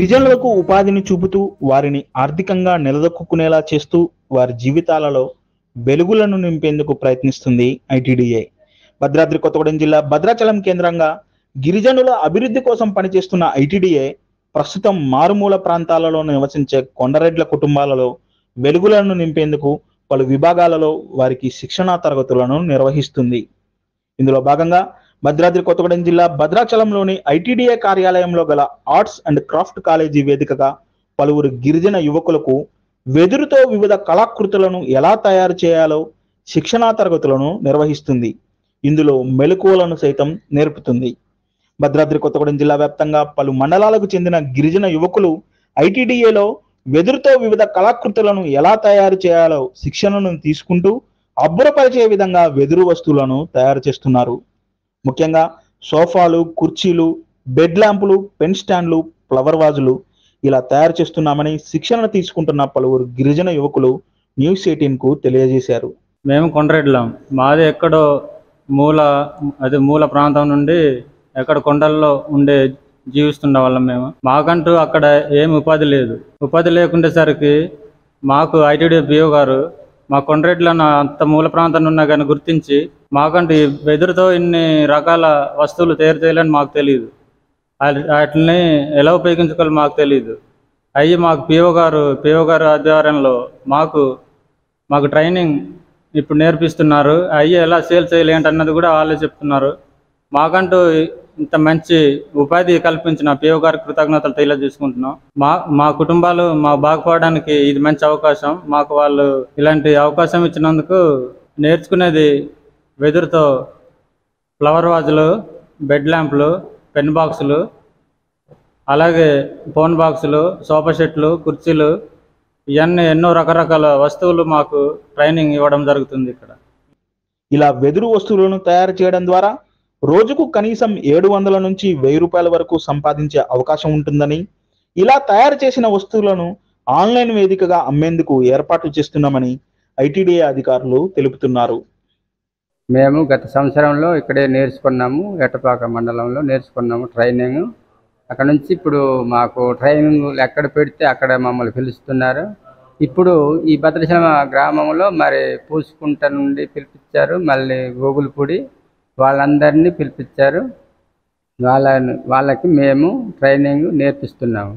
గిరిజనులకు ఉపాధిని చూపుతూ వారిని ఆర్థికంగా నిలదొక్కునేలా చేస్తూ వారి జీవితాలలో వెలుగులను నింపేందుకు ప్రయత్నిస్తుంది ఐటీడీఏ భద్రాద్రి కొత్తగూడెం జిల్లా భద్రాచలం కేంద్రంగా గిరిజనుల అభివృద్ధి కోసం పనిచేస్తున్న ఐటీడీఏ ప్రస్తుతం మారుమూల ప్రాంతాలలో నివసించే కొండరెడ్ల కుటుంబాలలో వెలుగులను నింపేందుకు పలు విభాగాలలో వారికి శిక్షణా తరగతులను నిర్వహిస్తుంది ఇందులో భాగంగా భద్రాద్రి కొత్తగూడెం జిల్లా భద్రాచలంలోని ఐటీడీఏ కార్యాలయంలో గల ఆర్ట్స్ అండ్ క్రాఫ్ట్ కాలేజీ వేదికగా పలువురు గిరిజన యువకులకు వెదురుతో వివిధ కళాకృతులను ఎలా తయారు చేయాలో శిక్షణా తరగతులను నిర్వహిస్తుంది ఇందులో మెలకువలను సైతం నేర్పుతుంది భద్రాద్రి కొత్తగూడెం జిల్లా వ్యాప్తంగా పలు మండలాలకు చెందిన గిరిజన యువకులు ఐటీడీఏలో వెదురుతో వివిధ కళాకృతులను ఎలా తయారు చేయాలో శిక్షణను తీసుకుంటూ అబ్బురపరిచే విధంగా వెదురు వస్తువులను తయారు చేస్తున్నారు ముఖ్యంగా సోఫాలు కుర్చీలు బెడ్ ల్యాంపులు పెన్ స్టాండ్లు ఫ్లవర్ వాజులు ఇలా తయారు చేస్తున్నామని శిక్షణ తీసుకుంటున్న పలువురు గిరిజన యువకులు న్యూస్ ఎయిటీన్ కు తెలియజేశారు మేము కొండరెడ్లం మాది ఎక్కడో మూల అదే మూల ప్రాంతం నుండి ఎక్కడ కొండల్లో ఉండే జీవిస్తున్న వాళ్ళం మేము మాకంటూ అక్కడ ఏం ఉపాధి లేదు ఉపాధి లేకుండేసరికి మాకు ఐటీడీ బిఓ గారు మా కొండరెడ్లను అంత మూల ప్రాంతం ఉన్నా కానీ గుర్తించి మాకంటూ ఈ వెదురుతో ఇన్ని రకాల వస్తువులు తయారు చేయాలని మాకు తెలియదు వాటిని ఎలా ఉపయోగించుకోవాలో మాకు తెలియదు అయ్యి మాకు పిఓ గారు పిఓ గారు ఆధ్వర్యంలో మాకు మాకు ట్రైనింగ్ ఇప్పుడు నేర్పిస్తున్నారు అయ్యి ఎలా సేల్ చేయాలి ఏంటన్నది కూడా వాళ్ళే చెప్తున్నారు మాకంటూ ఇంత మంచి ఉపాధి కల్పించిన పిఓ గారి కృతజ్ఞతలు తెలియజేసుకుంటున్నాం మా మా కుటుంబాలు మా బాగుపడడానికి ఇది మంచి అవకాశం మాకు వాళ్ళు ఇలాంటి అవకాశం ఇచ్చినందుకు నేర్చుకునేది వెదురుతో ఫ్లవర్ వాజులు బెడ్ ల్యాంప్లు పెన్ బాక్సులు అలాగే ఫోన్ బాక్సులు సోఫా సెట్లు కుర్చీలు ఇవన్నీ ఎన్నో రకరకాల వస్తువులు మాకు ట్రైనింగ్ ఇవ్వడం జరుగుతుంది ఇక్కడ ఇలా వెదురు వస్తువులను తయారు చేయడం ద్వారా రోజుకు కనీసం ఏడు వందల నుంచి వెయ్యి రూపాయల వరకు సంపాదించే అవకాశం ఉంటుందని ఇలా తయారు చేసిన వస్తువులను ఆన్లైన్ వేదికగా అమ్మేందుకు ఏర్పాట్లు చేస్తున్నామని ఐటీడీఏ అధికారులు తెలుపుతున్నారు మేము గత సంవత్సరంలో ఇక్కడే నేర్చుకున్నాము ఎట్టపాక మండలంలో నేర్చుకున్నాము ట్రైనింగ్ అక్కడ నుంచి ఇప్పుడు మాకు ట్రైనింగ్ ఎక్కడ పెడితే అక్కడ మమ్మల్ని పిలుస్తున్నారు ఇప్పుడు ఈ భద్రాచలం గ్రామంలో మరి పూసుకుంట నుండి పిలిపించారు మళ్ళీ గోగులపూడి వాళ్ళందరినీ పిలిపించారు వాళ్ళ వాళ్ళకి మేము ట్రైనింగ్ నేర్పిస్తున్నాము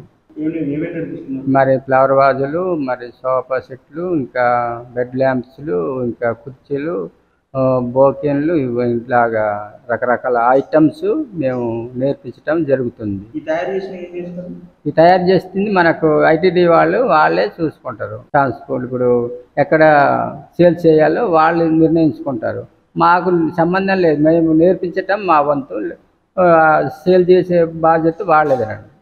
మరి ఫ్లవర్ వాజులు మరి సోఫా సెట్లు ఇంకా బెడ్ ల్యాంప్స్లు ఇంకా కుర్చీలు ఆ, బోకెన్లు ఇవి ఇట్లాగా రకరకాల ఐటమ్స్ మేము నేర్పించడం జరుగుతుంది ఈ తయారు చేస్తుంది మనకు ఐటీడీ వాళ్ళు వాళ్ళే చూసుకుంటారు ట్రాన్స్పోర్ట్ ఇప్పుడు ఎక్కడ సేల్ చేయాలో వాళ్ళు నిర్ణయించుకుంటారు మాకు సంబంధం లేదు మేము నేర్పించటం మా వంతు ఆ, సేల్ చేసే బాధ్యత వాళ్ళేదండి